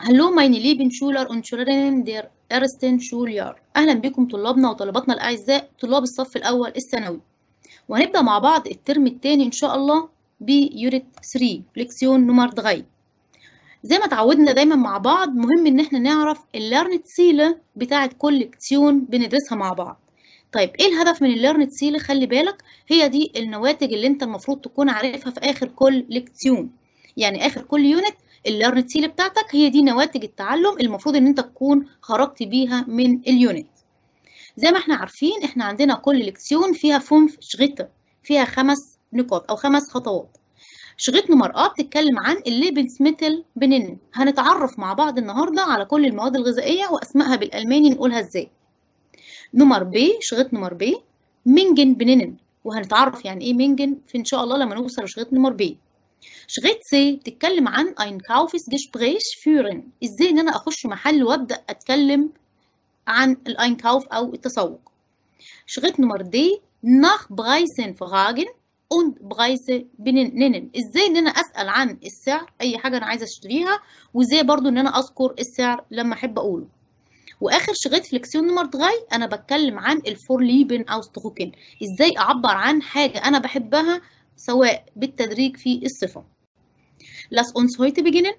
Hallo meine lieben Schüler und Schülerinnen der ersten Schuljahr. أهلا بكم طلابنا وطالباتنا الأعزاء طلاب الصف الأول الثانوي. وهنبدأ مع بعض الترم الثاني إن شاء الله بيوريت 3 ليكسيون نمر 3. زي ما اتعودنا دايما مع بعض مهم إن احنا نعرف الليرنت سيلة بتاعة كل ليكسيون بندرسها مع بعض. طيب ايه الهدف من الليرنت سيلة؟ خلي بالك هي دي النواتج اللي انت المفروض تكون عارفها في آخر كل ليكسيون. يعني آخر كل يونت الليرنت سيل بتاعتك هي دي نواتج التعلم المفروض ان انت تكون خرجت بيها من اليونت زي ما احنا عارفين احنا عندنا كل ليكسيون فيها فونف شغيتة فيها خمس نقاط او خمس خطوات شغيت نمر اه بتتكلم عن الليبنسميتل بنين هنتعرف مع بعض النهارده على كل المواد الغذائيه واسمائها بالالماني نقولها ازاي نمر ب شغيت نمر ب مينجن بنينن وهنتعرف يعني ايه مينجن في ان شاء الله لما نوصل لشغيت نمر ب شغيت سي بتتكلم عن Einkaufsgespräch führen ازاي ان انا اخش محل وابدا اتكلم عن الاينكاوف او التسوق شغيت نمر دي nach Preisen fragen und Preise benennen ازاي ان انا اسال عن السعر اي حاجه انا عايزه اشتريها وازاي برضو ان انا اذكر السعر لما احب اقوله واخر شغيت فليكسيون نمر دغاي انا بتكلم عن الفور ليبن او ستروكن ازاي اعبر عن حاجه انا بحبها سواء بالتدريج في الصفة. Lass uns heute beginnen.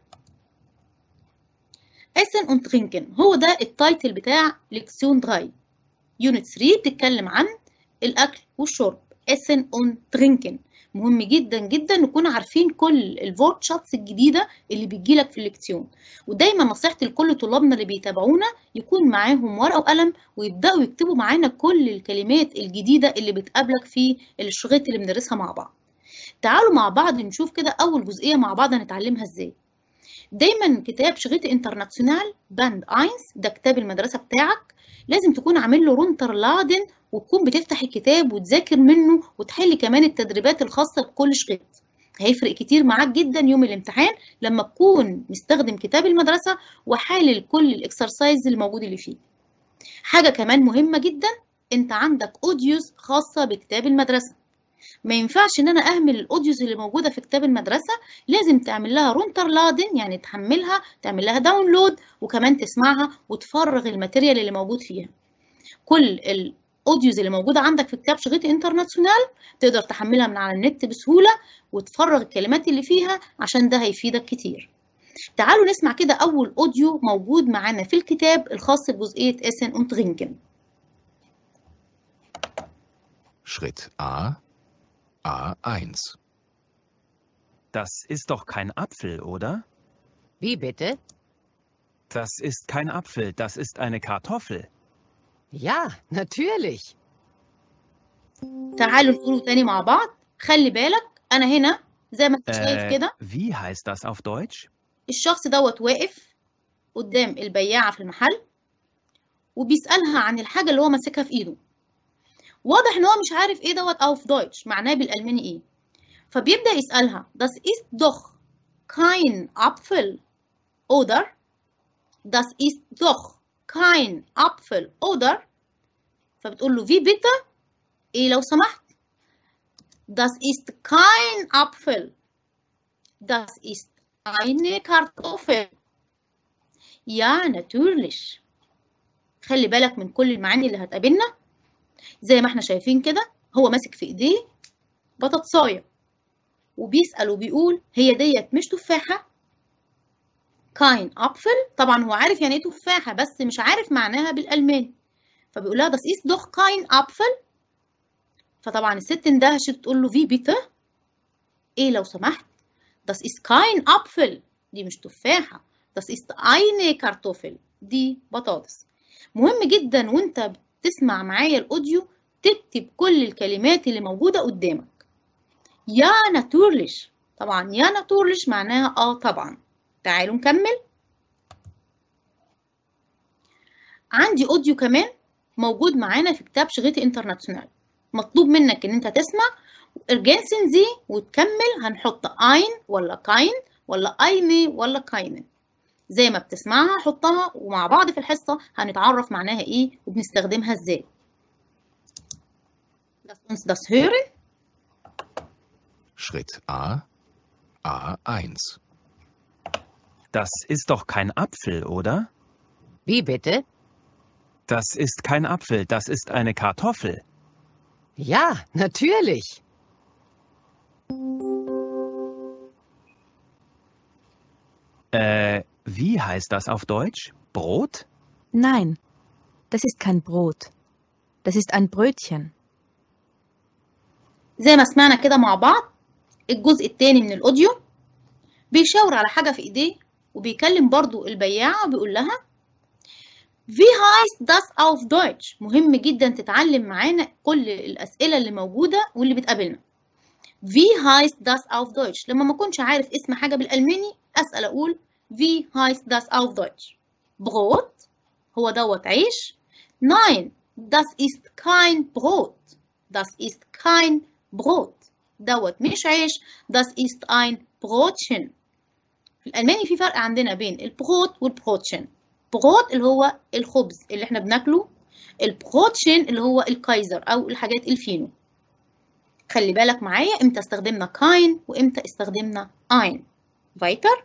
Essen und trinken هو ده التايتل بتاع ليكسيون 3 يونت 3 بتتكلم عن الأكل والشرب Essen und trinken مهم جدا جدا نكون عارفين كل الفورت شاتس الجديدة اللي بتجيلك في الليكسيون ودايما نصيحتي لكل طلابنا اللي بيتابعونا يكون معاهم ورقة وقلم ويبدأوا يكتبوا معانا كل الكلمات الجديدة اللي بتقابلك في الشغيط اللي بندرسها مع بعض تعالوا مع بعض نشوف كده أول جزئية مع بعض هنتعلمها إزاي. دايما كتاب شغيط انترناسيونال باند اينس ده كتاب المدرسة بتاعك لازم تكون عامل له رونتر لادن وتكون بتفتح الكتاب وتذاكر منه وتحل كمان التدريبات الخاصة بكل شغيط. هيفرق كتير معاك جدا يوم الامتحان لما تكون مستخدم كتاب المدرسة وحالل كل الاكسرسايز الموجود اللي فيه. حاجة كمان مهمة جدا انت عندك اوديوز خاصة بكتاب المدرسة. ما ينفعش ان انا اهمل الاوديوز اللي موجوده في كتاب المدرسه لازم تعمل لها رونتر لادن يعني تحملها تعمل لها داونلود وكمان تسمعها وتفرغ الماتيريال اللي موجود فيها كل الاوديوز اللي موجوده عندك في كتاب شغيط انترناسيونال تقدر تحملها من على النت بسهوله وتفرغ الكلمات اللي فيها عشان ده هيفيدك كتير تعالوا نسمع كده اول اوديو موجود معانا في الكتاب الخاص بجزئيه اسن und trinken Schritt A A1 Das ist doch kein Apfel, oder? Wie bitte? Das ist kein Apfel, das ist eine Kartoffel. Ja, natürlich. تعالوا نقوله تاني مع بعض خلي بالك انا هنا زي ما انت شايف Äh, كده wie heißt das auf Deutsch? الشخص دوت واقف قدام البياعة في المحل وبيسألها عن الحاجة اللي هو ماسكها في ايده واضح ان هو مش عارف ايه دوت auf Deutsch معناه بالالماني ايه فبيبدأ يسألها das ist doch kein Apfel oder das ist doch kein Apfel oder فبتقول له wie bitte ايه لو سمحت das ist kein Apfel das ist eine Kartoffel ja natürlich خلي بالك من كل المعاني اللي هتقابلنا زي ما احنا شايفين كده هو ماسك في ايديه بطاطسايه وبيسأل وبيقول هي ديت مش تفاحة كاين أبفل طبعا هو عارف يعني ايه تفاحة بس مش عارف معناها بالألماني فبيقول لها das ist doch kein Apfel فطبعا الست اندهشت تقول له في بيته ايه لو سمحت das ist kein Apfel دي مش تفاحة das ist eine Kartoffel دي بطاطس مهم جدا وانت بتسمع معايا الاوديو تكتب كل الكلمات اللي موجودة قدامك يا ناتورلش طبعا يا ناتورلش معناها اه طبعا تعالوا نكمل عندي اوديو كمان موجود معانا في كتاب شغيتي انترناسيونال مطلوب منك ان انت تسمع ارجنسن زي وتكمل هنحط اين ولا كاين ولا ايني ولا كاينن زي ما بتسمعها حطها ومع بعض في الحصة هنتعرف معناها ايه وبنستخدمها ازاي Lass uns das hören. Schritt A A1 Das ist doch kein Apfel, oder? Wie bitte? Das ist kein Apfel, das ist eine Kartoffel. Ja, natürlich. Äh, wie heißt das auf Deutsch? Brot? Nein, das ist kein Brot. Das ist ein Brötchen. زي ما سمعنا كده مع بعض الجزء التاني من الأوديو بيشاور على حاجة في إيديه وبيكلم برضو البياعة وبيقول لها Wie heißt das auf Deutsch؟ مهم جدا تتعلم معانا كل الأسئلة اللي موجودة واللي بتقابلنا. Wie heißt das auf Deutsch؟ لما ما أكونش عارف اسم حاجة بالألماني أسأل أقول Wie heißt das auf Deutsch؟ Brot هو دوت عيش؟ Nein, das ist kein Brot. Das ist kein Brot. دوت مش عيش das ist ein Brotchen. في الألماني في فرق عندنا بين البروت والبروتشن. بروت اللي هو الخبز اللي احنا بناكله البروتشن اللي هو الكايزر أو الحاجات الفينو. خلي بالك معايا امتى استخدمنا كاين وامتى استخدمنا ein. weiter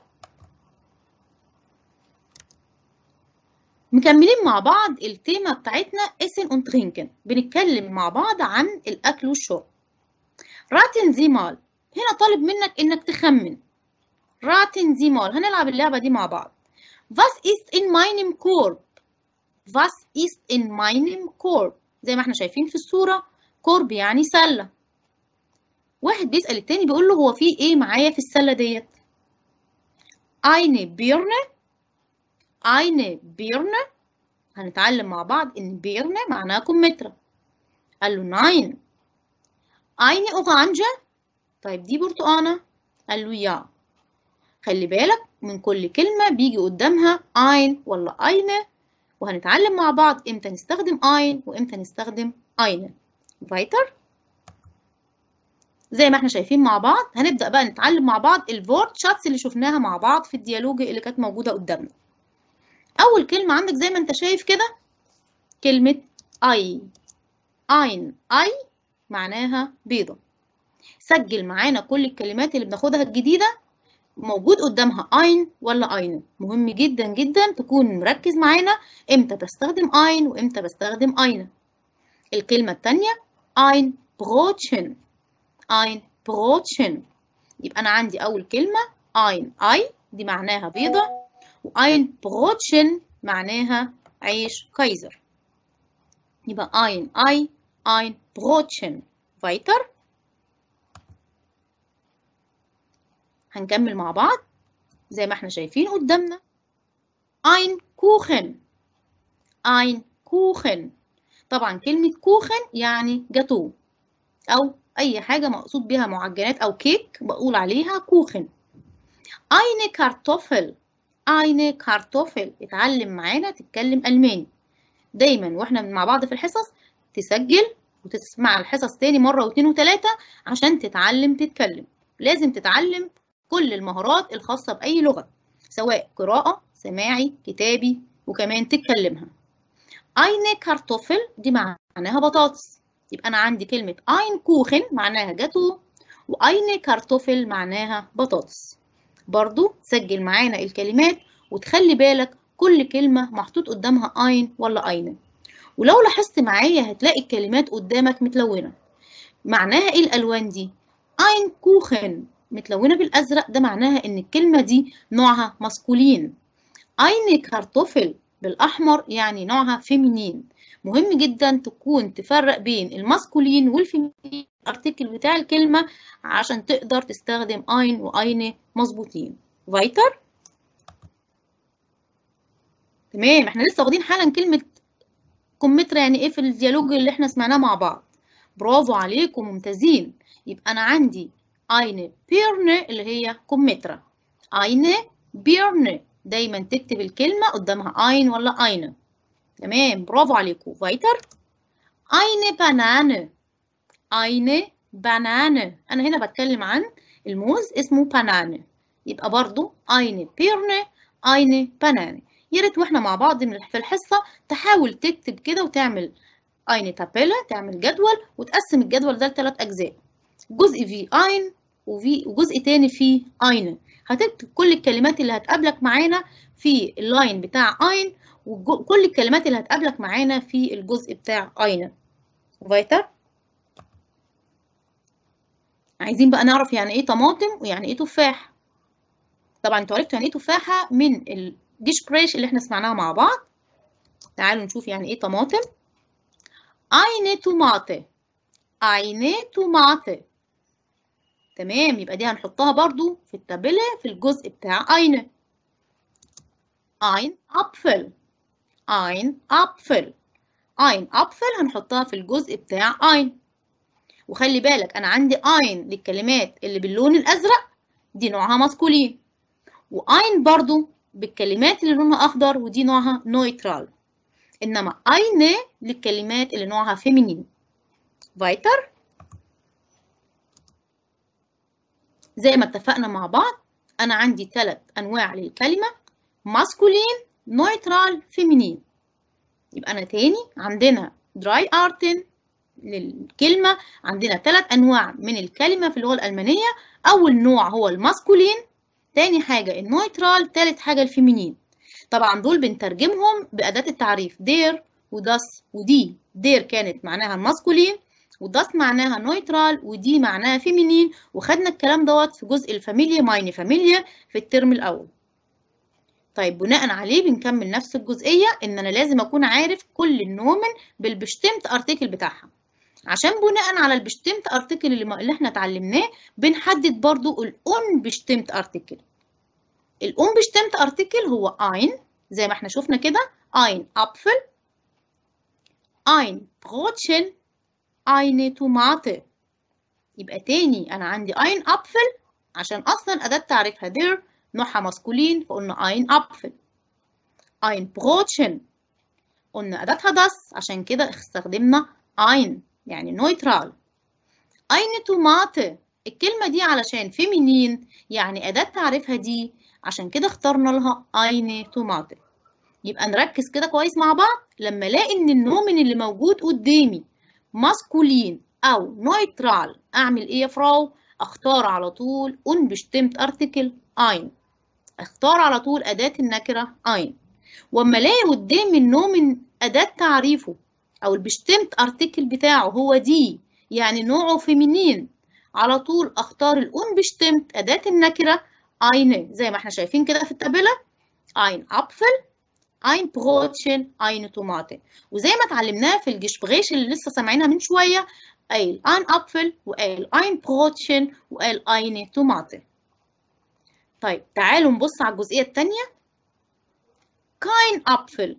مكملين مع بعض التيمة بتاعتنا اسن und trinken بنتكلم مع بعض عن الأكل والشرب راتن زي مال هنا طالب منك إنك تخمن راتن زي مال هنلعب اللعبة دي مع بعض Was ist in meinem Korb? Was ist in meinem Korb? زي ما احنا شايفين في الصورة كورب يعني سلة واحد بيسأل التاني بيقول له هو في ايه معايا في السلة ديت eine Birne eine Birne هنتعلم مع بعض إن بيرنة معناها كمثرى قال له ناين eine Orange طيب دي برتقانة قال له يا خلي بالك من كل كلمة بيجي قدامها ein ولا eine وهنتعلم مع بعض امتى نستخدم ein وامتى نستخدم eine weiter زي ما احنا شايفين مع بعض هنبدأ بقى نتعلم مع بعض الفورت شاتس اللي شفناها مع بعض في الديالوج اللي كانت موجودة قدامنا أول كلمة عندك زي ما أنت شايف كده كلمة أي أين أي معناها بيضة سجل معانا كل الكلمات اللي بناخدها الجديدة موجود قدامها أين ولا أين مهم جدا جدا تكون مركز معانا إمتى بستخدم أين وإمتى بستخدم أين الكلمة التانية أين بروتشن أين بروتشن يبقى أنا عندي أول كلمة أين أي دي معناها بيضة وأين بروتشن معناها عيش كايزر يبقى ein Ei ein Brotchen weiter هنكمل مع بعض زي ما احنا شايفين قدامنا ein Kuchen ein Kuchen طبعا كلمة كوخن يعني جاتو أو أي حاجة مقصود بها معجنات أو كيك بقول عليها كوخن eine Kartoffel eine Kartoffel اتعلم معانا تتكلم ألماني دايما واحنا مع بعض في الحصص تسجل وتسمع الحصص تاني مرة واتنين وتلاتة عشان تتعلم تتكلم لازم تتعلم كل المهارات الخاصة بأي لغة سواء قراءة سماعي كتابي وكمان تتكلمها eine Kartoffel دي معناها بطاطس يبقى أنا عندي كلمة ein Kuchen معناها جاتو وأine Kartoffel معناها بطاطس برضو سجل معانا الكلمات وتخلي بالك كل كلمة محطوط قدامها ein ولا eine ولو لاحظت معايا هتلاقي الكلمات قدامك متلونة معناها ايه الألوان دي؟ ein Kuchen متلونة بالأزرق ده معناها إن الكلمة دي نوعها ماسكولين eine Kartoffel بالأحمر يعني نوعها فيمينين مهم جدا تكون تفرق بين الماسكولين والفيمينين الارتكل بتاع الكلمة عشان تقدر تستخدم ein وأينه مظبوطين weiter تمام احنا لسه واخدين حالا كلمة كمثرى يعني ايه في الديالوج اللي احنا سمعناه مع بعض برافو عليكم ممتازين يبقى انا عندي eine Birne اللي هي كمثرى eine Birne دايما تكتب الكلمة قدامها ein ولا eine تمام برافو عليكم weiter eine Banane eine Banane أنا هنا بتكلم عن الموز اسمه بانانه يبقى برضو eine Birne eine Banane يا ريت واحنا مع بعض في الحصة تحاول تكتب كده وتعمل eine Tabelle تعمل جدول وتقسم الجدول ده لثلاث أجزاء جزء فيه ein وفي وجزء تاني فيه eine هتكتب كل الكلمات اللي هتقابلك معانا في اللاين بتاع اين وكل الكلمات اللي هتقابلك معانا في الجزء بتاع اين فايتر عايزين بقى نعرف يعني ايه طماطم ويعني ايه تفاح طبعا انتوا عرفتوا يعني ايه تفاحه من الجيشبريش اللي احنا سمعناها مع بعض تعالوا نشوف يعني ايه طماطم eine Tomate eine Tomate تمام يبقى دي هنحطها برضو في التابلة في الجزء بتاع eine ein Apfel ein Apfel ein Apfel هنحطها في الجزء بتاع ein وخلي بالك انا عندي ein للكلمات اللي باللون الازرق دي نوعها ماسكولين واين برضو بالكلمات اللي لونها اخضر ودي نوعها نويترال انما eine للكلمات اللي نوعها فيمينين weiter زي ما اتفقنا مع بعض انا عندي ثلاث انواع للكلمه ماسكولين نويترال فيمينين يبقى انا تاني عندنا دراي ارتن للكلمه عندنا ثلاث انواع من الكلمه في اللغه الالمانيه اول نوع هو الماسكولين تاني حاجه النويترال تالت حاجه الفيمينين طبعا دول بنترجمهم بأداة التعريف دير وداس ودي دير كانت معناها ماسكولين وداس معناها نويترال ودي معناها فيمينين وخدنا الكلام دوت في جزء الفاميليا مايني فاميليا في الترم الأول طيب بناء عليه بنكمل نفس الجزئية إن أنا لازم أكون عارف كل النومن بالبشتمت أرتيكل بتاعها عشان بناء على البشتمت أرتيكل اللي, اللي احنا اتعلمناه بنحدد برضو الأون بشتمت أرتيكل الأم بشتمت أرتيكل هو ein زي ما احنا شفنا كده ein Apfel ein Brotchen eine Tomate يبقى تاني أنا عندي ein Apfel عشان أصلا أداة تعريفها der نوعها ماسكولين فقلنا ein Apfel ein Brotchen قلنا أداتها das عشان كده استخدمنا ein يعني نويترال eine Tomate الكلمة دي علشان فيمينين يعني أداة تعريفها دي عشان كده اخترنا لها eine Tomate يبقى نركز كده كويس مع بعض لما الاقي ان النومن اللي موجود قدامي ماسكولين او نويترال اعمل ايه يا فراو اختار على طول unbestimmt article ein اختار على طول اداة النكرة ein واما الاقي قدامي النومن اداة تعريفه او البشتمت ارتكل بتاعه هو دي يعني نوعه فيمينين على طول اختار الانبشتمت اداة النكرة eine زي ما احنا شايفين كده في التابلة ein Apfel ein Brotchen eine Tomate وزي ما اتعلمناه في الجشبغيش اللي لسه سامعينها من شوية قال ein Apfel وقال ein Brotchen وقال eine Tomate طيب تعالوا نبص على الجزئية التانية kein Apfel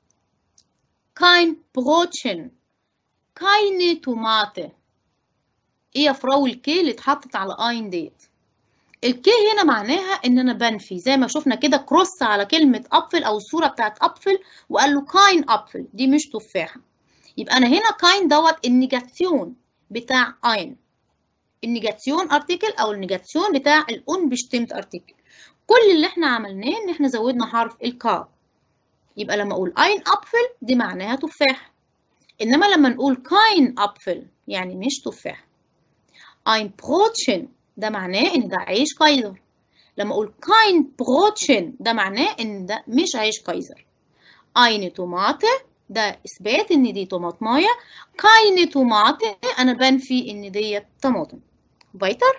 kein Brotchen keine Tomate ايه يا فراو الكي اللي اتحطت على ein ديت الكي هنا معناها ان انا بنفي زي ما شفنا كده كروس على كلمة ابفل او الصورة بتاعت ابفل وقال له كاين ابفل دي مش تفاحة يبقى انا هنا كاين دوت النيجاتيون بتاع اين النيجاتيون ارتكل او النيجاتيون بتاع الان بشتمت ارتكل كل اللي احنا عملناه ان احنا زودنا حرف الكا يبقى لما اقول اين ابفل دي معناها تفاح انما لما نقول كاين ابفل يعني مش تفاح ein Brotchen ده معناه ان ده عيش كايزر لما اقول kein Brotchen ده معناه ان ده مش عيش كايزر eine Tomate ده اثبات ان دي طماطمايه keine Tomate انا بنفي ان ديت طماطم weiter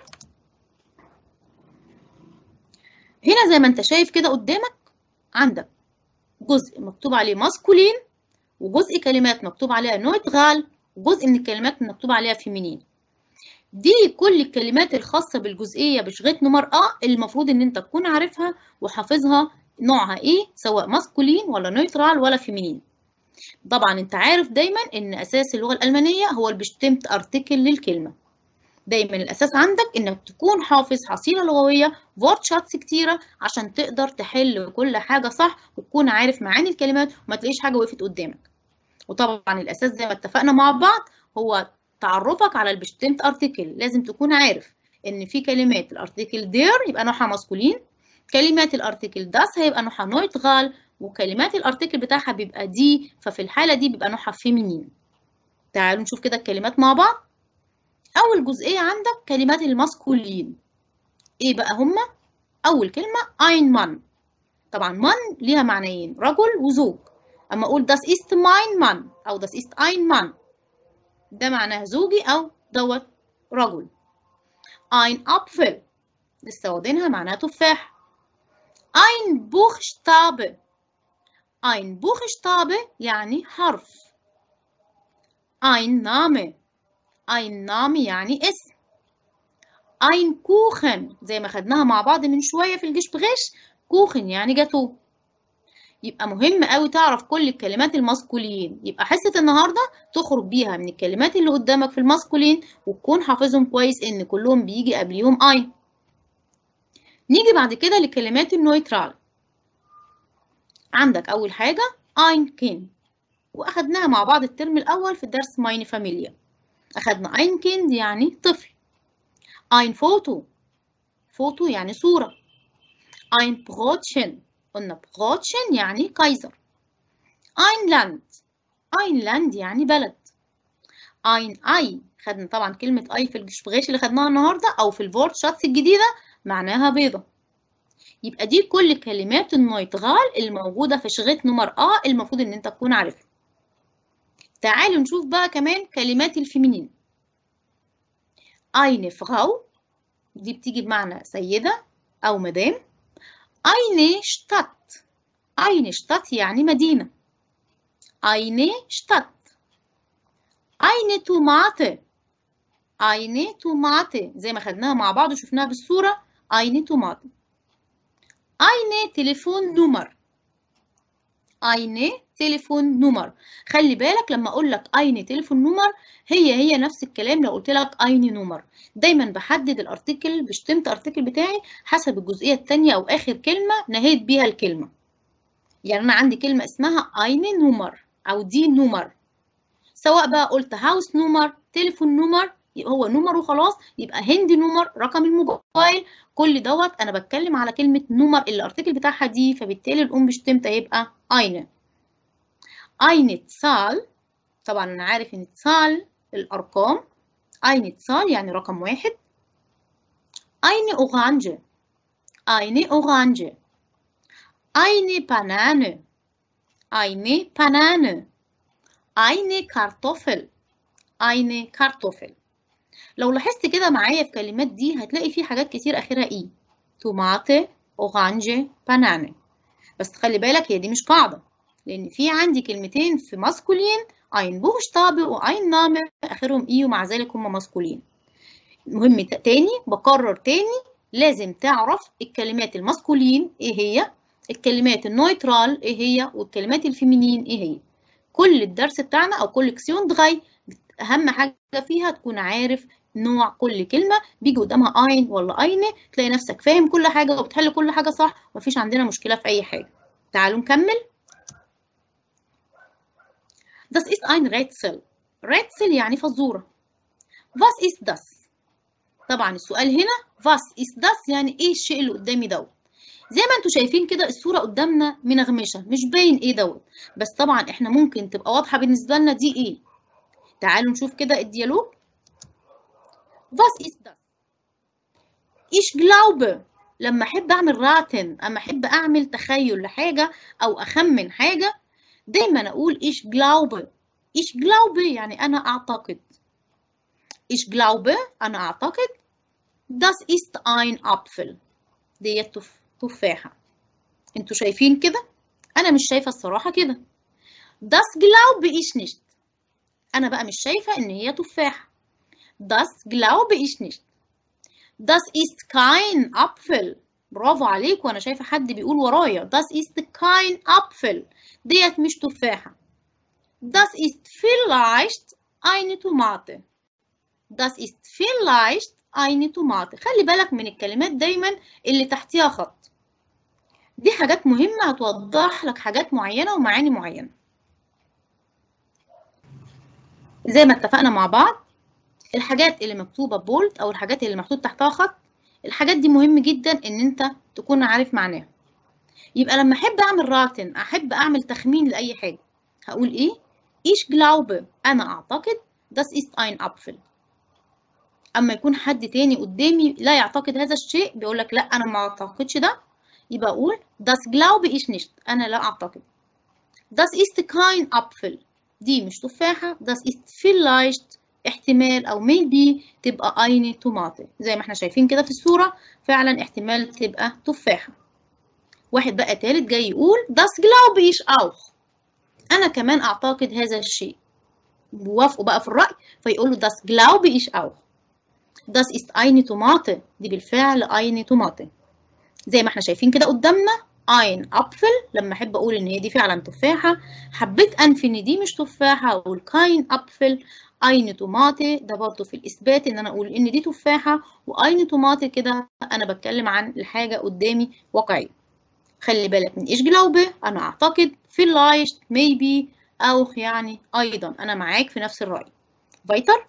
هنا زي ما انت شايف كده قدامك عندك جزء مكتوب عليه ماسكولين وجزء كلمات مكتوب عليها نويترال وجزء من الكلمات مكتوب عليها فيمينين دي كل الكلمات الخاصة بالجزئية بشغلة نمر أ المفروض إن أنت تكون عارفها وحافظها نوعها إيه سواء ماسكولين ولا نيوترال ولا فيمينين طبعا أنت عارف دايما إن أساس اللغة الألمانية هو البشتمت أرتكل للكلمة دايما الأساس عندك إنك تكون حافظ حصيلة لغوية فورت شاتس كتيرة عشان تقدر تحل كل حاجة صح وتكون عارف معاني الكلمات وما تلاقيش حاجة وقفت قدامك وطبعا الأساس زي ما اتفقنا مع بعض هو تعرفك على البشتمت ارتكل لازم تكون عارف ان في كلمات الارتكل دير يبقى نوعها ماسكولين كلمات الارتكل داس هيبقى نوعها نويتغال وكلمات الارتكل بتاعها بيبقى دي ففي الحالة دي بيبقى نوعها فيمينين تعالوا نشوف كده الكلمات مع بعض أول جزئية عندك كلمات الماسكولين إيه بقى هما؟ أول كلمة ein Mann طبعا Mann ليها معنيين رجل وزوج أما أقول das ist mein Mann أو das ist ein Mann ده معناه زوجي أو دوت رجل ein Apfel لسه واخدينها معناها تفاح ein Buchstabe ein Buchstabe يعني حرف ein Name ein Name يعني اسم ein Kuchen زي ما خدناها مع بعض من شوية في الجيش بغش كوخن يعني جاتو يبقى مهم قوي تعرف كل الكلمات الماسكولين يبقى حصة النهاردة تخرج بيها من الكلمات اللي قدامك في الماسكولين وتكون حافظهم كويس ان كلهم بيجي قبليهم اين نيجي بعد كده لكلمات النويترال عندك اول حاجة ein Kind واخدناها مع بعض الترم الاول في درس ماين فاميليا اخدنا ein Kind يعني طفل ein Foto فوتو يعني صورة ein Brotchen قلنا Brotchen يعني كايزر ein Land ein Land يعني بلد ein Ei خدنا طبعا كلمة أي في الجشبغاش اللي خدناها النهاردة أو في الفورت شاتس الجديدة معناها بيضة يبقى دي كل كلمات النويتغال اللي موجودة في شغيت نمر آ المفروض إن أنت تكون عارفها تعالوا نشوف بقى كمان كلمات الفيمينين eine Frau دي بتيجي بمعنى سيدة أو مدام eine Stadt eine Stadt يعني مدينة eine Stadt eine Tomate eine Tomate زي ما خدناها مع بعض وشفناها بالصورة eine Tomate eine Telefonnummer eine Telefonnummer خلي بالك لما اقول لك eine Telefonnummer هي هي نفس الكلام لو قلت لك eine Nummer دايما بحدد الارتكل بشتمت ارتكل بتاعي حسب الجزئيه الثانيه او اخر كلمه نهيت بيها الكلمه يعني انا عندي كلمه اسمها eine Nummer او دي نمر سواء بقى قلت هاوس نمر تليفون نمر يبقى هو نمر وخلاص يبقى هندي نمر رقم الموبايل كل دوت انا بتكلم على كلمه نمر اللي الارتكل بتاعها دي فبالتالي الام بشتمت هيبقى eine eine Zahl طبعا انا عارف ان Zahl الارقام eine Zahl يعني رقم واحد eine Orange eine Orange eine Banane eine Banane eine Kartoffel eine Kartoffel لو لاحظت كده معايا في كلمات دي هتلاقي في حاجات كتير اخرها اي توماتي اورانجي باناني بس خلي بالك هي دي مش قاعده لان في عندي كلمتين في ماسكولين ein Buchstabe وein Name اخرهم اي ومع ذلك هم ماسكولين مهم تاني بكرر تاني لازم تعرف الكلمات الماسكولين ايه هي الكلمات النويترال ايه هي والكلمات الفيمينين ايه هي كل الدرس بتاعنا او كل كسيون دغاي اهم حاجه فيها تكون عارف نوع كل كلمه بيجي قدامها اين ولا اينه تلاقي نفسك فاهم كل حاجه وبتحل كل حاجه صح مفيش عندنا مشكله في اي حاجه تعالوا نكمل Das ist ein Rätsel. Rätsel يعني فزورة. Was ist das? طبعا السؤال هنا was ist das يعني ايه الشيء اللي قدامي دوت. زي ما انتوا شايفين كده الصورة قدامنا منغمشة مش باين ايه دوت بس طبعا احنا ممكن تبقى واضحة بالنسبة لنا دي ايه. تعالوا نشوف كده الديالوج. Was ist das? Ich glaube لما احب اعمل راتن اما احب اعمل تخيل لحاجة او اخمن حاجة دايما اقول ich glaube ich glaube يعني انا اعتقد ich glaube انا اعتقد das ist ein Apfel ديت تف... تفاحة انتوا شايفين كده انا مش شايفة الصراحة كده das glaube ich nicht انا بقى مش شايفة ان هي تفاحة das glaube ich nicht das ist kein Apfel برافو عليك وانا شايفة حد بيقول ورايا das ist kein Apfel ديت مش تفاحة Das ist vielleicht eine Tomate. Das ist vielleicht eine Tomate. خلي بالك من الكلمات دايما اللي تحتيها خط. دي حاجات مهمة هتوضح لك حاجات معينة ومعاني معينة. زي ما اتفقنا مع بعض الحاجات اللي مكتوبة بولد أو الحاجات اللي محطوط تحتها خط الحاجات دي مهم جدا إن أنت تكون عارف معناها. يبقى لما أحب أعمل راتن أحب أعمل تخمين لأي حاجة هقول إيه؟ Ich glaube أنا أعتقد das ist ein Apfel اما يكون حد تاني قدامي لا يعتقد هذا الشيء بيقول لك لا انا ما اعتقدش ده يبقى اقول das glaube ich nicht انا لا اعتقد das ist kein Apfel دي مش تفاحة das ist vielleicht احتمال او maybe تبقى eine Tomate زي ما احنا شايفين كده في الصورة فعلا احتمال تبقى تفاحة واحد بقى تالت جاي يقول das glaube ich auch انا كمان اعتقد هذا الشيء بوافقوا بقى في الرأي فيقول له das glaube ich auch das ist eine Tomate دي بالفعل eine Tomate زي ما احنا شايفين كده قدامنا ein Apfel لما احب اقول ان هي دي فعلا تفاحة حبيت انفي ان دي مش تفاحة اقول kein Apfel eine Tomate ده برضه في الاثبات ان انا اقول ان دي تفاحة واين Tomate كده انا بتكلم عن الحاجة قدامي واقعية خلي بالك من ايش جلاوبه انا اعتقد vielleicht maybe او يعني ايضا انا معاك في نفس الرأي فايتر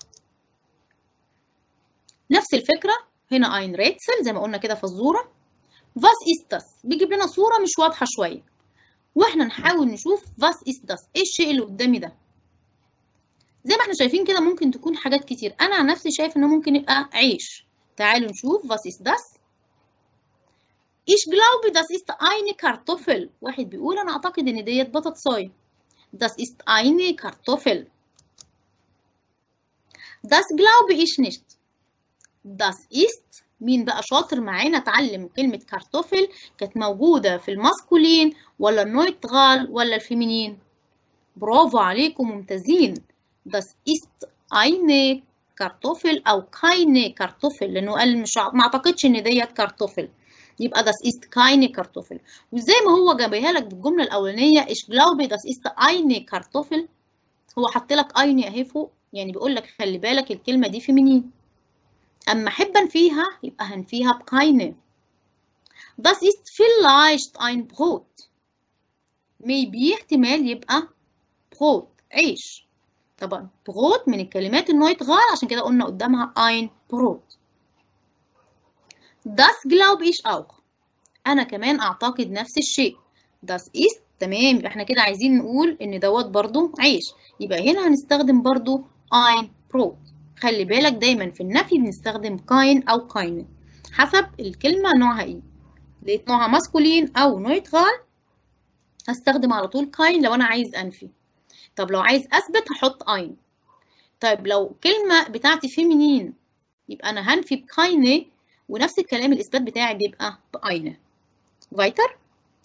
نفس الفكرة هنا ein Rätsel زي ما قلنا كده في الصورة was ist das بيجيب لنا صورة مش واضحة شوية واحنا نحاول نشوف was ist das ايه الشيء اللي قدامي ده زي ما احنا شايفين كده ممكن تكون حاجات كتير انا عن نفسي شايف انه ممكن يبقى عيش تعالوا نشوف was ist das Ich glaube, das ist eine Kartoffel. واحد بيقول أنا أعتقد إن ديت بطاطساية. Das ist eine Kartoffel. Das glaube ich nicht. Das ist مين بقى شاطر معانا اتعلم كلمة كارتوفل كانت موجودة في الماسكولين ولا النويتغال ولا الفيمينين برافو عليكم ممتازين Das ist eine Kartoffel أو keine Kartoffel لأنه قال مش ما أعتقدش إن ديت كارتوفل يبقى das ist keine Kartoffel وزي ما هو جابها لك بالجملة الأولانية ich glaube das ist eine Kartoffel هو حط لك eine أهي فوق يعني بيقول لك خلي بالك الكلمة دي فيمينين أما أحب أنفيها يبقى هنفيها بكاينة Das ist vielleicht ein Brot maybe احتمال يبقى Brot عيش طبعا Brot من الكلمات النويتغال عشان كده قلنا قدامها ein Brot Das glaube ich auch أنا كمان أعتقد نفس الشيء Das ist تمام يبقى احنا كده عايزين نقول إن دوت برضو عيش يبقى هنا هنستخدم برضو ein Brot خلي بالك دايما في النفي بنستخدم كاين أو كاين حسب الكلمة نوعها ايه لقيت نوعها ماسكولين أو نويتغال هستخدم على طول كاين لو أنا عايز أنفي طب لو عايز أثبت هحط أين طيب لو كلمة بتاعتي فيمينين يبقى أنا هنفي بكاينه ونفس الكلام الإثبات بتاعي بيبقى بأينه فايتر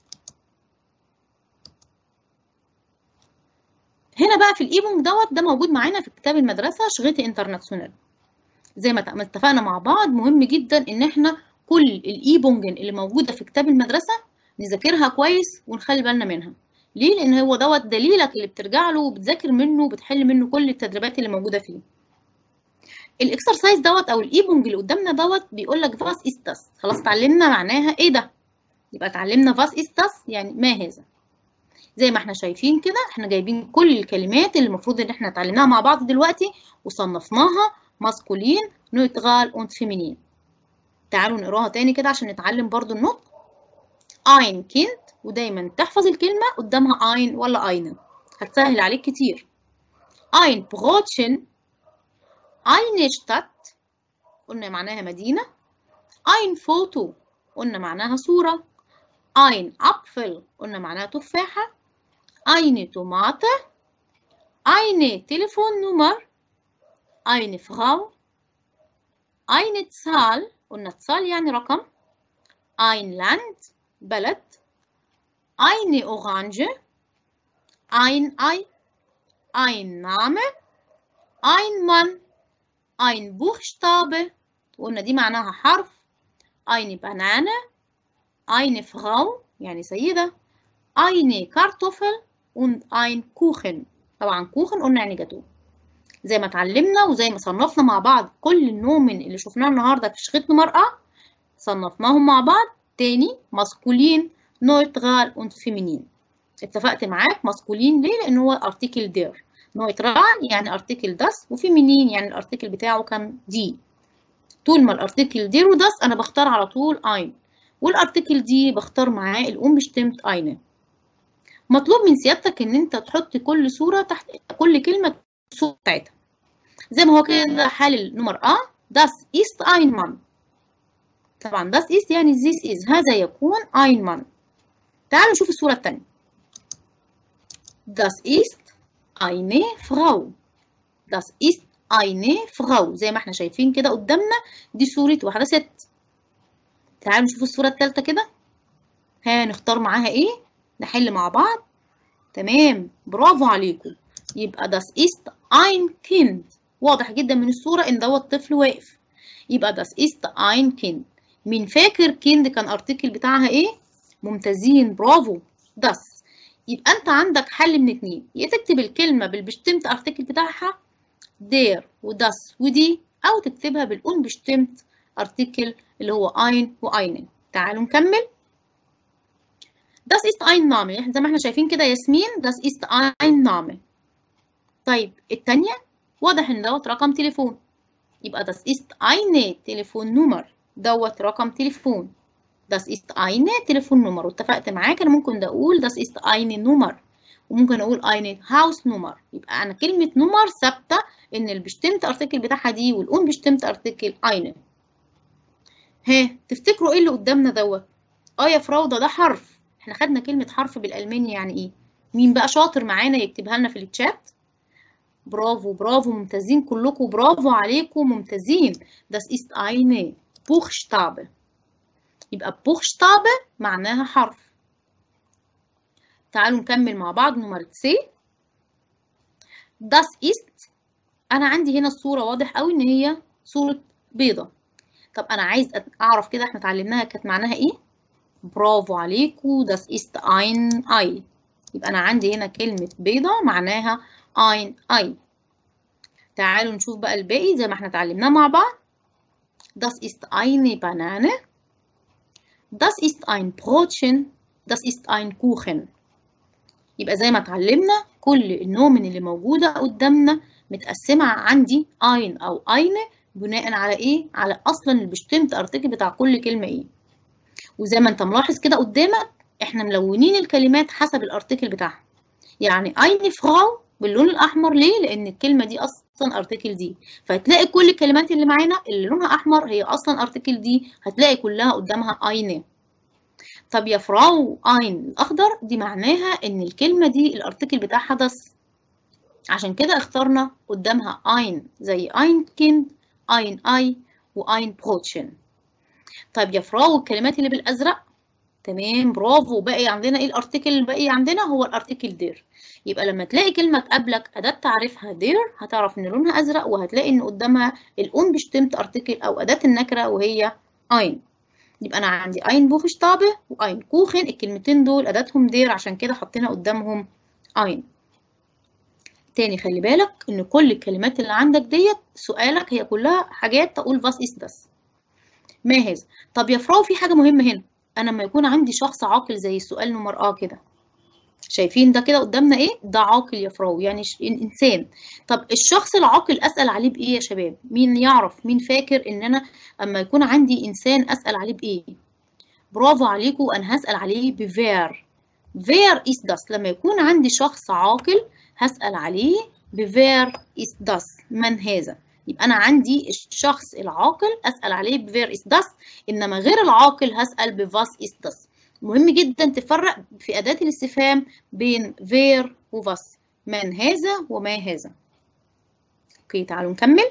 هنا بقى في الايبونج دوت ده موجود معانا في كتاب المدرسة شغيتي انترناسيونال زي ما اتفقنا مع بعض مهم جدا ان احنا كل الايبونج اللي موجودة في كتاب المدرسة نذاكرها كويس ونخلي بالنا منها ليه لان هو دوت دليلك اللي بترجع له وبتذاكر منه وبتحل منه كل التدريبات اللي موجودة فيه الاكسرسايز دوت او الايبونج اللي قدامنا دوت بيقول لك فاس استاس خلاص اتعلمنا معناها ايه ده يبقى اتعلمنا فاس استاس يعني ما هذا زي ما احنا شايفين كده احنا جايبين كل الكلمات اللي المفروض ان احنا اتعلمناها مع بعض دلوقتي وصنفناها ماسكولين نويتغال und فيمينين تعالوا نقراها تاني كده عشان نتعلم برضو النطق ein Kind ودايما تحفظ الكلمة قدامها ein ولا eine هتسهل عليك كتير ein Brotchen eine Stadt قلنا معناها مدينة ein Foto قلنا معناها صورة ein Apfel قلنا معناها تفاحة eine Tomate eine Telefonnummer eine Frau eine Zahl قلنا Zahl يعني رقم ein Land بلد eine Orange ein Ei ein Name ein Mann ein Buchstabe قلنا دي معناها حرف eine Banane eine Frau يعني سيدة eine Kartoffel und ein Kuchen طبعا كوخن قلنا يعني جاتوه زي ما اتعلمنا وزي ما صنفنا مع بعض كل النومن اللي شفناه النهارده في شخيط مرأة صنفناهم مع بعض تاني ماسكولين نويترال und فيمينين اتفقت معاك ماسكولين ليه لان هو ارتيكل دير نويترال يعني ارتيكل داس وفيمينين يعني الارتيكل بتاعه كان دي طول ما الارتيكل دير وداس انا بختار على طول اين والارتيكل دي بختار معاه الام بشتمت اينه مطلوب من سيادتك ان انت تحط كل صوره تحت كل كلمه الصوره بتاعتها زي ما هو كده حال النمر ا das ist ein Mann طبعا das ist يعني this is هذا يكون ein Mann تعالوا نشوف الصورة الثانية das ist eine Frau das ist eine Frau زي ما احنا شايفين كده قدامنا دي صورة واحدة ست تعالوا نشوف الصورة الثالثة كده ها نختار معاها ايه نحل مع بعض تمام برافو عليكم يبقى das ist ein Kind واضح جدا من الصورة ان دوت طفل واقف يبقى das ist ein Kind مين فاكر كيند كان ارتكل بتاعها ايه ممتازين برافو das يبقى انت عندك حل من اتنين يا تكتب الكلمة بالبشتمت ارتكل بتاعها der وداس ودي او تكتبها بالانبشتمت ارتكل اللي هو ein وeinen تعالوا نكمل Das ist ein Name زي ما احنا شايفين كده ياسمين das ist ein Name طيب التانية واضح ان دوت رقم تليفون يبقى das ist eine Telefonnummer دوت رقم تليفون das ist eine Telefonnummer واتفقت معاك انا ممكن ده اقول das ist eine Nummer وممكن اقول eine Hausnummer يبقى انا كلمة نمر ثابتة ان البشتمت ارتكل بتاعها دي والأون بشتمت ارتكل eine ها تفتكروا ايه اللي قدامنا دوت اه يا فراوده ده حرف احنا خدنا كلمة حرف بالألماني يعني ايه مين بقى شاطر معانا يكتبها لنا في الشات برافو برافو ممتازين كلكم برافو عليكم ممتازين das ist eine Buchstabe يبقى Buchstabe معناها حرف تعالوا نكمل مع بعض نمرة سي das ist أنا عندي هنا الصورة واضح قوي إن هي صورة بيضة طب أنا عايز أعرف كده احنا اتعلمناها كانت معناها إيه برافو عليكم das ist ein Ei يبقى أنا عندي هنا كلمة بيضة معناها ein Ei تعالوا نشوف بقى الباقي زي ما احنا اتعلمناه مع بعض das ist eine Banane das ist ein Brotchen das ist ein Kuchen يبقى زي ما اتعلمنا كل النومن اللي موجودة قدامنا متقسمة عندي ein أو eine بناء على إيه؟ على أصلا البشتمت أرتكل بتاع كل كلمة إيه وزي ما أنت ملاحظ كده قدامك إحنا ملونين الكلمات حسب الأرتكل بتاعها يعني eine Frau باللون الأحمر ليه؟ لأن الكلمة دي أصلا أرتكل دي فهتلاقي كل الكلمات اللي معانا اللي لونها أحمر هي أصلا أرتكل دي هتلاقي كلها قدامها eine طب يا فراو ein الأخضر دي معناها إن الكلمة دي الأرتكل بتاعها das عشان كده اخترنا قدامها ein زي ein Kind ein Ei وein Brotchen طيب يا فراو الكلمات اللي بالأزرق تمام برافو باقي عندنا ايه الارتكل الباقي عندنا هو الارتكل دير يبقى لما تلاقي كلمة تقابلك أداة تعريفها دير هتعرف إن لونها أزرق وهتلاقي إن قدامها الأون بشتمت أرتكل أو أداة النكرة وهي ein يبقى أنا عندي ein Buchstabe وein Kuchen الكلمتين دول أداتهم دير عشان كده حطينا قدامهم ein تاني خلي بالك إن كل الكلمات اللي عندك ديت سؤالك هي كلها حاجات تقول was is das ما هذا طب يا فراو في حاجة مهمة هنا أنا لما يكون عندي شخص عاقل زي السؤال نمر آه كده شايفين ده كده قدامنا ايه ده عاقل يا فراو يعني ش... انسان طب الشخص العاقل اسال عليه بايه يا شباب مين يعرف مين فاكر ان انا اما يكون عندي انسان اسال عليه بايه برافو عليكم انا هسال عليه بفير فير is das لما يكون عندي شخص عاقل هسال عليه بفير is das من هذا يبقى انا عندي الشخص العاقل اسال عليه بفير is das انما غير العاقل هسال بفاس is das مهم جدا تفرق في أداة الاستفهام بين فير وفاس من هذا وما هذا اوكي تعالوا نكمل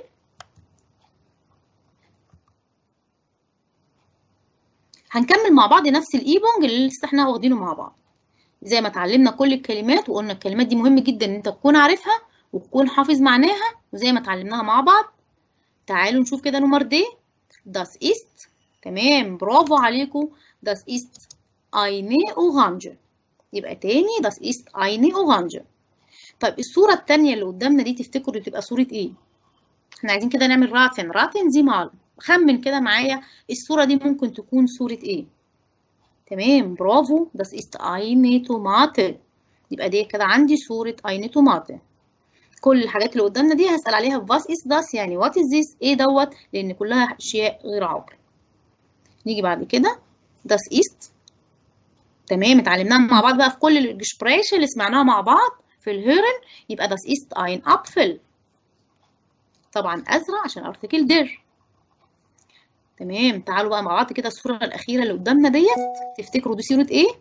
هنكمل مع بعض نفس الايبونج اللي لسه احنا واخدينه مع بعض زي ما اتعلمنا كل الكلمات وقلنا الكلمات دي مهم جدا ان انت تكون عارفها وتكون حافظ معناها وزي ما اتعلمناها مع بعض تعالوا نشوف كده نمر دي das ist تمام برافو عليكم das ist eine Orange يبقى تاني das ist eine Orange طيب الصورة التانية اللي قدامنا دي تفتكروا تبقى صورة ايه؟ احنا عايزين كده نعمل راتن راتن دي مال خمن كده معايا الصورة دي ممكن تكون صورة ايه؟ تمام برافو das ist eine Tomate يبقى دي كده عندي صورة eine Tomate كل الحاجات اللي قدامنا دي هسأل عليها was is das يعني what is this ايه دوت لأن كلها أشياء غير عاقل نيجي بعد كده das ist تمام اتعلمناها مع بعض بقى في كل الجسبريش اللي سمعناها مع بعض في الهيرن يبقى das ist ein Apfel طبعا أزرق عشان أرتكل در تمام تعالوا بقى مع بعض كده الصورة الأخيرة اللي قدامنا ديت تفتكروا دي صورة إيه؟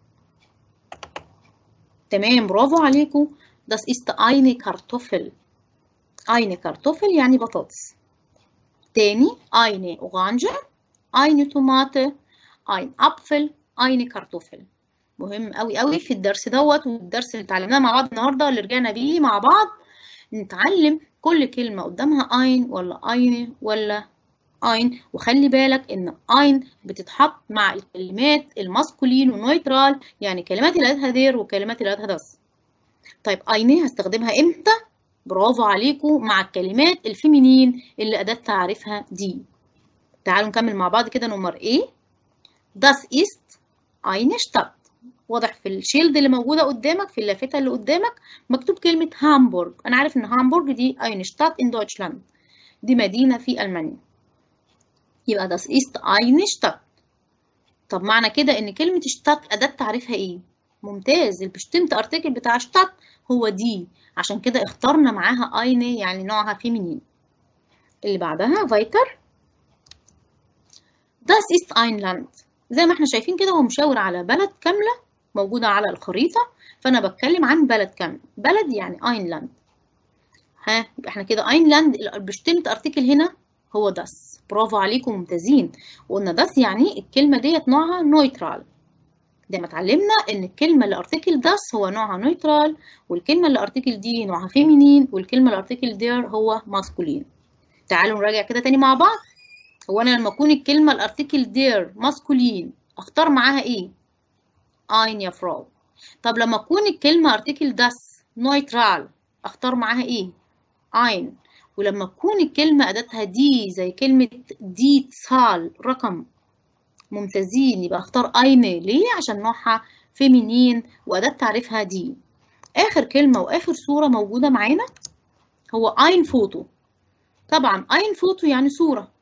تمام برافو عليكم das ist eine Kartoffel eine Kartoffel يعني بطاطس تاني eine Orange eine Tomate ein Apfel eine Kartoffel مهم قوي قوي في الدرس دوت والدرس اللي اتعلمناه مع بعض النهارده اللي رجعنا بيه مع بعض نتعلم كل كلمة قدامها ein ولا eine ولا ein وخلي بالك ان ein بتتحط مع الكلمات الماسكولين والنويترال يعني كلمات اللي قالتها دير وكلمات اللي قالتها das طيب eine هستخدمها امتى برافو عليكم مع الكلمات الفيمينين اللي أداة تعريفها دي تعالوا نكمل مع بعض كده نمر ايه das ist eine Stadt واضح في الشيلد اللي موجودة قدامك في اللافتة اللي قدامك مكتوب كلمة هامبورغ أنا عارف إن هامبورغ دي eine Stadt in Deutschland دي مدينة في ألمانيا يبقى das ist eine Stadt طب معنى كده إن كلمة Stadt أداة تعريفها إيه؟ ممتاز البشتمت ارتكل بتاع Stadt هو دي عشان كده اخترنا معاها eine يعني نوعها فيمينين اللي بعدها weiter das ist ein Land زي ما احنا شايفين كده هو مشاور على بلد كاملة موجودة على الخريطة فأنا بتكلم عن بلد كامل بلد يعني Einland ها يبقى احنا كده Einland البشتمت ارتكل هنا هو das برافو عليكم ممتازين وقلنا das يعني الكلمة ديت نوعها نويترال زي ما اتعلمنا ان الكلمة اللي ارتكل das هو نوعها نويترال والكلمة اللي ارتكل دي نوعها فيمينين والكلمة اللي ارتكل دير هو ماسكولين تعالوا نراجع كده تاني مع بعض هو انا لما اكون الكلمة الارتكل دير ماسكولين اختار معاها ايه ein يا فراو طب لما تكون الكلمة ارتكل das نويترال اختار معاها ايه ein ولما تكون الكلمة أداتها دي زي كلمة دي صال رقم ممتازين يبقى اختار eine ليه عشان نوعها فيمينين وأداة تعريفها دي آخر كلمة وآخر صورة موجودة معانا هو ein فوتو طبعا ein فوتو يعني صورة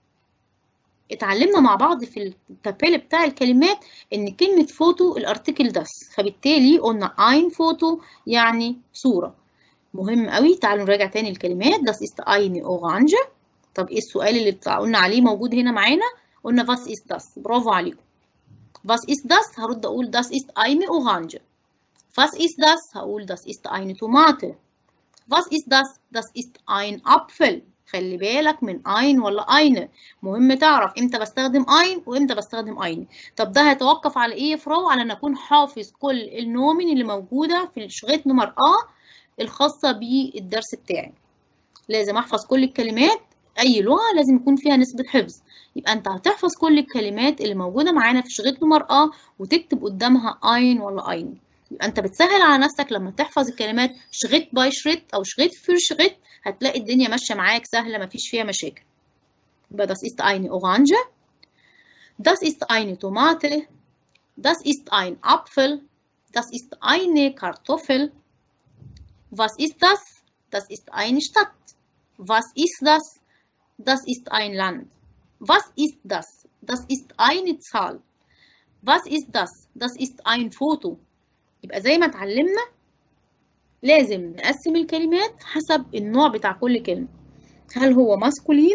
اتعلمنا مع بعض في التابيل بتاع الكلمات ان كلمة فوتو الارتكل داس فبالتالي قلنا ein فوتو يعني صورة مهم قوي تعالوا نراجع تاني الكلمات das ist eine Orange طب ايه السؤال اللي قلنا عليه موجود هنا معانا قلنا was ist das برافو عليكم was ist das هرد اقول das ist eine Orange was ist das هقول das ist eine Tomate was ist das das ist ein Apfel خلي بالك من ein ولا eine مهم تعرف امتى بستخدم ein وامتى بستخدم eine طب ده هيتوقف على ايه يا فراو على ان اكون حافظ كل النومن اللي موجوده في الشغيط نمر ا الخاصه بالدرس بتاعي لازم احفظ كل الكلمات اي لغه لازم يكون فيها نسبه حفظ يبقى انت هتحفظ كل الكلمات اللي موجوده معانا في شغيط نمر ا وتكتب قدامها ein ولا eine يبقى انت بتسهل على نفسك لما تحفظ الكلمات شغيط باي شريط او شغيط في شغيط هتلاقي الدنيا ماشيه معاك سهله مفيش فيها مشاكل يبقى das ist eine Orange das ist eine Tomate das ist ein Apfel das ist eine Kartoffel was ist das das ist eine Stadt was ist das das ist ein Land was ist das das ist eine Zahl was ist das das ist ein Foto يبقى زي ما اتعلمنا لازم نقسم الكلمات حسب النوع بتاع كل كلمة هل هو ماسكولين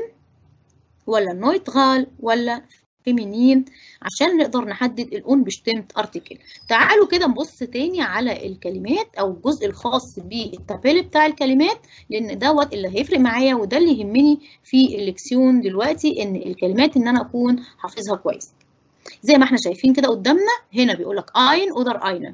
ولا نويترال ولا فيمينين عشان نقدر نحدد الأون بشتمت ارتكل تعالوا كده نبص تاني على الكلمات أو الجزء الخاص بالتابيل بتاع الكلمات لأن دوت اللي هيفرق معايا وده اللي يهمني في الليكسيون دلوقتي إن الكلمات إن أنا أكون حافظها كويس زي ما احنا شايفين كده قدامنا هنا بيقولك ein oder eine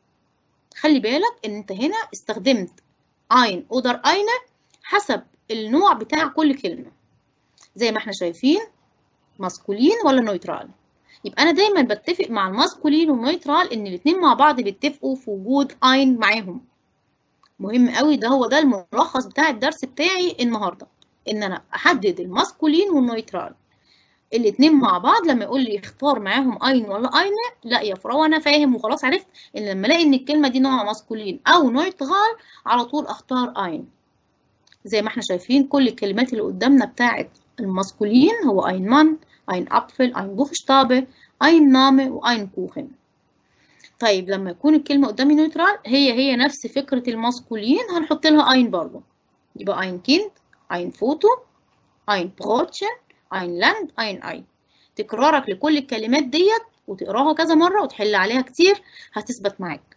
خلي بالك ان انت هنا استخدمت ein oder eine حسب النوع بتاع كل كلمة زي ما احنا شايفين ماسكولين ولا نويترال يبقى انا دايما بتفق مع الماسكولين والنويترال ان الاتنين مع بعض بيتفقوا في وجود ein معاهم مهم قوي ده هو ده الملخص بتاع الدرس بتاعي النهارده ان انا احدد الماسكولين والنويترال الاتنين مع بعض لما يقول لي اختار معاهم اين ولا اين لا يا فرو انا فاهم وخلاص عرفت ان لما الاقي ان الكلمه دي نوع ماسكولين او نويترال على طول اختار اين زي ما احنا شايفين كل الكلمات اللي قدامنا بتاعت الماسكولين هو ein Mann ein Apfel ein Buchstabe ein Name وein Kuchen طيب لما يكون الكلمة قدامي نيوترال هي هي نفس فكرة الماسكولين هنحط لها ein برضه يبقى ein Kind ein Foto ein Brotchen ein Land ein Ei تكرارك لكل الكلمات ديت وتقراها كذا مرة وتحل عليها كتير هتثبت معاك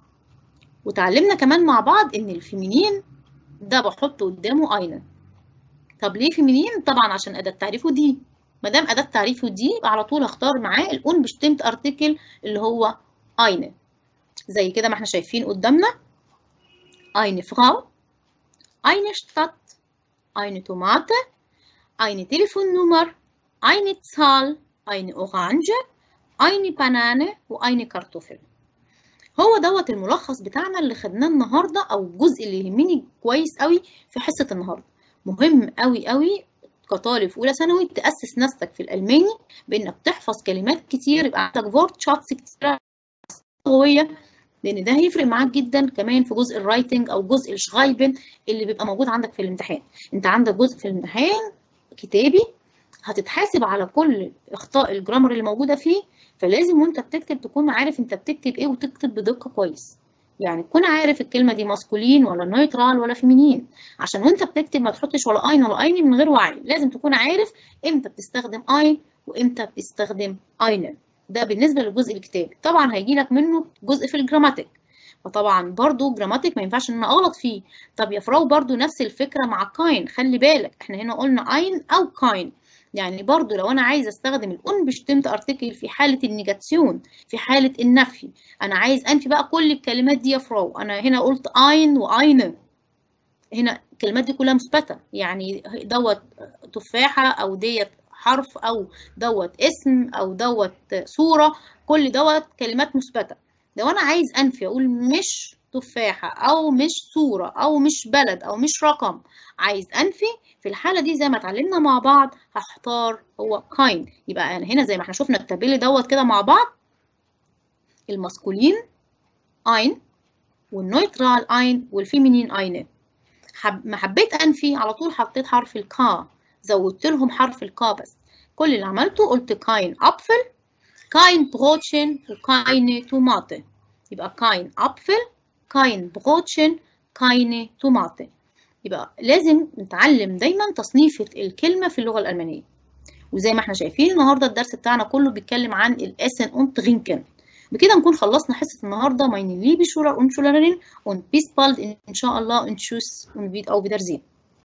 وتعلمنا كمان مع بعض ان الفيمينين ده بحط قدامه اينه طب ليه فيمينين طبعا عشان اداه تعريفه دي ما دام اداه تعريفه دي يبقى على طول هختار معاه الاون بشتمت ارتكل اللي هو اينه زي كده ما احنا شايفين قدامنا eine Frau eine Stadt eine Tomate eine Telefonnummer eine Zahl eine Orange eine Banane وأine Kartoffel هو دوت الملخص بتاعنا اللي خدناه النهارده او الجزء اللي يهمني كويس قوي في حصه النهارده مهم قوي قوي كطالب في اولى ثانوي تاسس نفسك في الالماني بانك تحفظ كلمات كتير يبقى عندك فورت شاتس كتير قويه لان ده هيفرق معاك جدا كمان في جزء الرايتنج او جزء الشغايبن اللي بيبقى موجود عندك في الامتحان انت عندك جزء في الامتحان كتابي هتتحاسب على كل اخطاء الجرامر اللي موجوده فيه فلازم وانت بتكتب تكون عارف انت بتكتب ايه وتكتب بدقه كويس يعني تكون عارف الكلمه دي ماسكولين ولا نيوترال ولا فيمينين عشان وانت بتكتب ما تحطش ولا اين ولا اين من غير وعي لازم تكون عارف امتى بتستخدم اين وامتى بتستخدم اينر ده بالنسبه للجزء الكتابي طبعا هيجي لك منه جزء في الجراماتيك فطبعا برضو جراماتيك ما ينفعش ان انا اغلط فيه طب يا فراو برضو نفس الفكره مع كاين خلي بالك احنا هنا قلنا اين او كاين يعني برضو لو انا عايزه استخدم الان بشتمت ارتكل في حاله النيجاتيون في حاله النفي انا عايز انفي بقى كل الكلمات دي يا فراو انا هنا قلت اين واين هنا الكلمات دي كلها مثبته يعني دوت تفاحه او ديت حرف او دوت اسم او دوت صوره كل دوت كلمات مثبته لو انا عايز انفي اقول مش تفاحه او مش صوره او مش بلد او مش رقم عايز انفي في الحاله دي زي ما اتعلمنا مع بعض هختار هو كاين يبقى انا هنا زي ما احنا شفنا التابيل دوت كده مع بعض الماسكولين اين والنويترال اين والفيمينين اين حب ما حبيت انفي على طول حطيت حرف الكا زودت لهم حرف الكا بس كل اللي عملته قلت كاين ابفل كاين بروتشن وكاين توماتي يبقى كاين ابفل كاين بروتشن كاين توماتي يبقى لازم نتعلم دايما تصنيف الكلمه في اللغه الالمانيه وزي ما احنا شايفين النهارده الدرس بتاعنا كله بيتكلم عن الاسن und trinken بكده نكون خلصنا حصه النهارده meine liebe Schüler und Schülerinnen und bis bald ان شاء الله und tschüss und auf Wiedersehen